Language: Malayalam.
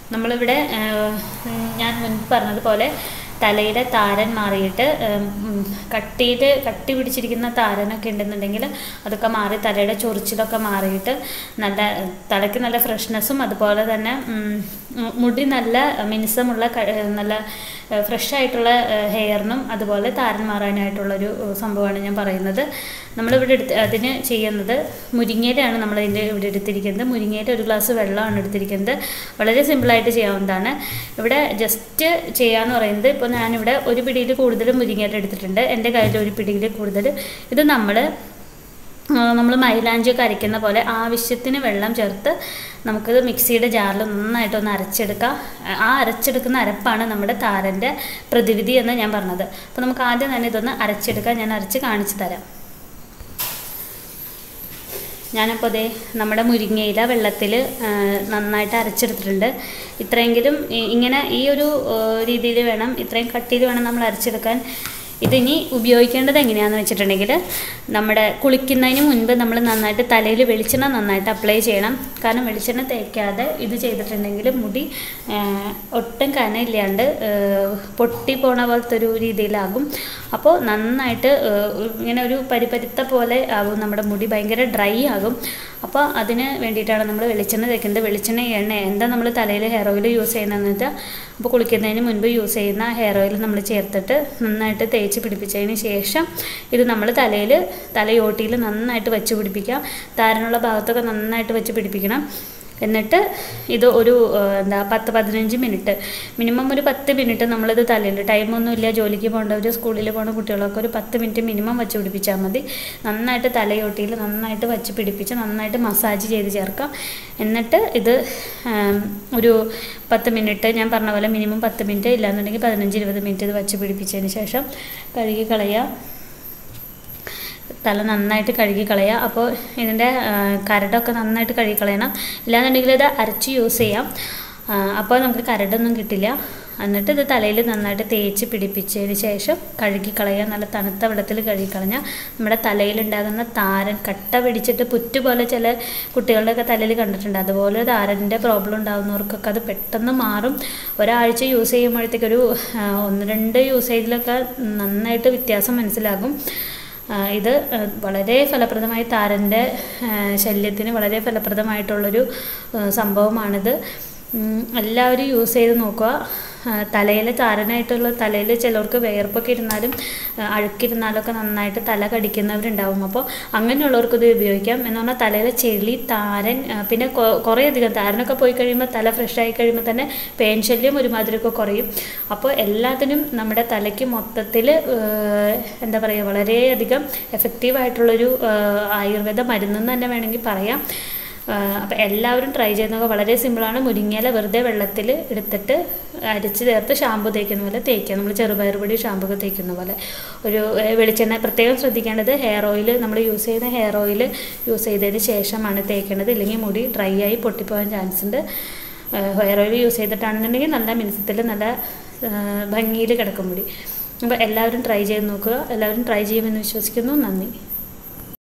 നമ്മളിവിടെ ഏഹ്, ഉം, ഞാൻ മുൻപ് പറഞ്ഞതുപോലെ തലയുടെ താരൻ മാറിയിട്ട് കട്ടിയിൽ കട്ടി പിടിച്ചിരിക്കുന്ന താരനൊക്കെ ഉണ്ടെന്നുണ്ടെങ്കിൽ അതൊക്കെ മാറി തലയുടെ ചൊറിച്ചിലൊക്കെ മാറിയിട്ട് നല്ല തലയ്ക്ക് നല്ല ഫ്രഷ്നെസ്സും അതുപോലെ തന്നെ ഉം, ഉം, മുടി നല്ല മിനുസമുള്ള ക- ഏഹ്, നല്ല ഫ്രഷ് ആയിട്ടുള്ള ഹെയറിനും അതുപോലെ താരൻ മാറാനായിട്ടുള്ളൊരു ഏഹ്, സംഭവമാണ് ഞാൻ പറയുന്നത് നമ്മളിവിടെ എടുത്ത് അതിന് ചെയ്യുന്നത് മുരിങ്ങയിലാണ് നമ്മൾ ഇതിൻ്റെ ഇവിടെ എടുത്തിരിക്കുന്നത് മുരിങ്ങയുടെ ഒരു ഗ്ലാസ് വെള്ളമാണ് എടുത്തിരിക്കുന്നത് വളരെ സിമ്പിളായിട്ട് ചെയ്യാവുന്നതാണ് ഇവിടെ ജസ്റ്റ് ചെയ്യാന്ന് പറയുന്നത് ഇപ്പോൾ ഞാനിവിടെ ഒരു പിടിയിൽ കൂടുതൽ മുരിങ്ങയുടെ എടുത്തിട്ടുണ്ട് എൻ്റെ കയ്യിൽ ഒരു പിടിയിൽ കൂടുതൽ ഇത് നമ്മൾ നമ്മൾ മൈലാഞ്ചിയൊക്കെ അരയ്ക്കുന്ന പോലെ ആവശ്യത്തിന് വെള്ളം ചേർത്ത് നമുക്കിത് മിക്സിയുടെ ജാറിൽ നന്നായിട്ടൊന്ന് അരച്ചെടുക്കാം ആ അരച്ചെടുക്കുന്ന അരപ്പാണ് നമ്മുടെ താരൻ്റെ പ്രതിവിധി എന്ന് ഞാൻ പറഞ്ഞത് അപ്പോൾ നമുക്ക് ആദ്യം തന്നെ ഇതൊന്ന് അരച്ചെടുക്കാം ഞാൻ അരച്ച് കാണിച്ചു തരാം ഞാനപ്പോൾ ദേ നമ്മുടെ മുരിങ്ങയില വെള്ളത്തിൽ നന്നായിട്ട് അരച്ചെടുത്തിട്ടുണ്ട് ഇത്രയെങ്കിലും ഇ- ഇങ്ങനെ ഈ ഒരു രീതിയിൽ വേണം ഇത്രയും കട്ടിയിൽ വേണം നമ്മൾ അരച്ചെടുക്കാൻ ഇതിനി ഉപയോഗിക്കേണ്ടത് എങ്ങനെയാണെന്ന് വെച്ചിട്ടുണ്ടെങ്കിൽ നമ്മുടെ കുളിക്കുന്നതിന് മുൻപ് നമ്മൾ നന്നായിട്ട് തലയിൽ വെളിച്ചെണ്ണ നന്നായിട്ട് അപ്ലൈ ചെയ്യണം കാരണം വെളിച്ചെണ്ണ തേക്കാതെ ഇത് ചെയ്തിട്ടുണ്ടെങ്കിൽ മുടി ആ, ഒട്ടും കനയില്ലാണ്ട് ആ, പൊട്ടി പോണ പോലത്തെ ഒരു രീതിയിലാകും അപ്പോൾ നന്നായിട്ട് ആ, ഇങ്ങനെ ഒരു പരിപരുത്ത പോലെ ആകും നമ്മുടെ മുടി ഭയങ്കര ഡ്രൈ ആകും അപ്പോൾ അതിന് വേണ്ടിയിട്ടാണ് നമ്മൾ വെളിച്ചെണ്ണ തേക്കുന്നത് വെളിച്ചെണ്ണ എണ്ണ എന്താ നമ്മൾ തലയിൽ ഹെയർ ഓയിൽ യൂസ് ചെയ്യുന്നതെന്ന് വെച്ചാൽ അപ്പോൾ കുളിക്കുന്നതിന് മുൻപ് യൂസ് ചെയ്യുന്ന ഹെയർ ഓയിൽ നമ്മൾ ചേർത്തിട്ട് നന്നായിട്ട് തേച്ച് പിടിപ്പിച്ചതിന് ശേഷം ഇത് നമ്മൾ തലയിൽ തലയോട്ടിയിൽ നന്നായിട്ട് വെച്ച് പിടിപ്പിക്കുക താരനുള്ള ഭാഗത്തൊക്കെ നന്നായിട്ട് വെച്ച് പിടിപ്പിക്കണം എന്നിട്ട് ഇത് ഒരു ആ, എന്താ പത്ത് പതിനഞ്ച് മിനിറ്റ് മിനിമം ഒരു പത്ത് മിനിറ്റ് നമ്മളിത് തലയിൽ ടൈമൊന്നുമില്ല ജോലിക്ക് പോകേണ്ടവർ സ്കൂളിൽ പോകുന്ന കുട്ടികളൊക്കെ ഒരു പത്ത് മിനിറ്റ് മിനിമം വെച്ച് പിടിപ്പിച്ചാൽ മതി നന്നായിട്ട് തലയോട്ടിയിൽ നന്നായിട്ട് വെച്ച് പിടിപ്പിച്ച് നന്നായിട്ട് മസാജ് ചെയ്ത് ചേർക്കാം എന്നിട്ട് ഇത് ആം, ഒരു പത്ത് മിനിറ്റ് ഞാൻ പറഞ്ഞ പോലെ മിനിമം പത്ത് മിനിറ്റ് ഇല്ലാന്നുണ്ടെങ്കിൽ പതിനഞ്ച് ഇരുപത് മിനിറ്റ് ഇത് വെച്ച് പിടിപ്പിച്ചതിന് ശേഷം കഴുകി കളയുക തല നന്നായിട്ട് കഴുകി കളയുക അപ്പോൾ ഇതിൻ്റെ ആ, കരടൊക്കെ നന്നായിട്ട് കഴുകി കളയണം ഇല്ലാന്നുണ്ടെങ്കിൽ ഇത് അരച്ച് യൂസ് ചെയ്യാം ആ, അപ്പോൾ നമുക്ക് കരടൊന്നും കിട്ടില്ല എന്നിട്ട് ഇത് തലയിൽ നന്നായിട്ട് തേച്ച് പിടിപ്പിച്ചതിന് ശേഷം കഴുകി കളയുക നല്ല തണുത്ത വെള്ളത്തിൽ കഴുകി കളഞ്ഞാൽ നമ്മുടെ തലയിലുണ്ടാകുന്ന താരൻ കട്ട പിടിച്ചിട്ട് പുറ്റ് പോലെ ചില കുട്ടികളുടെയൊക്കെ തലയിൽ കണ്ടിട്ടുണ്ട് അതുപോലെ താരൻ്റെ പ്രോബ്ലം ഉണ്ടാകുന്നവർക്കൊക്കെ അത് പെട്ടെന്ന് മാറും ഒരാഴ്ച യൂസ് ചെയ്യുമ്പോഴത്തേക്കൊരു ആ, ഒന്ന് രണ്ട് യൂസേജിലൊക്കെ നന്നായിട്ട് വ്യത്യാസം മനസ്സിലാകും ആ, ഇത് ആ, വളരെ ഫലപ്രദമായി താരൻ്റെ ആ, ശല്യത്തിന് വളരെ ഫലപ്രദമായിട്ടുള്ളൊരു ആ, സംഭവമാണിത് ഉം, എല്ലാവരും യൂസ് ചെയ്ത് നോക്കുക തലയിൽ താരനായിട്ടുള്ള തലയിൽ ചിലർക്ക് വിയർപ്പൊക്കെ ഇരുന്നാലും ആ, അഴുക്കിരുന്നാലൊക്കെ നന്നായിട്ട് തല കടിക്കുന്നവരുണ്ടാവും അപ്പോൾ അങ്ങനെയുള്ളവർക്ക് ഇത് ഉപയോഗിക്കാം എന്ന് പറഞ്ഞാൽ തലയിലെ ചെളി താരൻ ആ, പിന്നെ കൊ- കുറേ അധികം താരനൊക്കെ പോയി കഴിയുമ്പോൾ തല ഫ്രഷ് ആയി കഴിയുമ്പോൾ തന്നെ പേൻ ശല്യം ഒരുമാതിരിയൊക്കെ കുറയും അപ്പോൾ എല്ലാത്തിനും നമ്മുടെ തലയ്ക്ക് മൊത്തത്തിൽ എന്താ പറയുക വളരെയധികം എഫക്റ്റീവായിട്ടുള്ളൊരു ആയുർവേദ മരുന്നെന്ന് തന്നെ വേണമെങ്കിൽ പറയാം അപ്പോൾ എല്ലാവരും ട്രൈ ചെയ്യുന്നതൊക്കെ വളരെ സിമ്പിളാണ് മുരിങ്ങയില വെറുതെ വെള്ളത്തിൽ എടുത്തിട്ട് അരിച്ച് ചേർത്ത് ഷാമ്പു തേക്കുന്ന പോലെ തേക്കുക നമ്മൾ ചെറുപയർ പൊടി ഷാമ്പു ഒക്കെ തേക്കുന്ന പോലെ ഒരു ഏഹ്, വെളിച്ചെണ്ണ പ്രത്യേകം ശ്രദ്ധിക്കേണ്ടത് ഹെയർ ഓയിൽ നമ്മൾ യൂസ് ചെയ്യുന്ന ഹെയർ ഓയിൽ യൂസ് ചെയ്തതിന് ശേഷമാണ് തേക്കേണ്ടത് ഇല്ലെങ്കിൽ മുടി ഡ്രൈ ആയി പൊട്ടിപ്പോകാൻ ചാൻസ് ഉണ്ട് ഹെയർ ഓയിൽ യൂസ് ചെയ്തിട്ടാണെന്നുണ്ടെങ്കിൽ നല്ല മിനുസത്തിൽ നല്ല ഭംഗിയിൽ കിടക്കും മുടി അപ്പോൾ എല്ലാവരും ട്രൈ ചെയ്ത് നോക്കുക എല്ലാവരും ട്രൈ ചെയ്യുമെന്ന് വിശ്വസിക്കുന്നു നന്ദി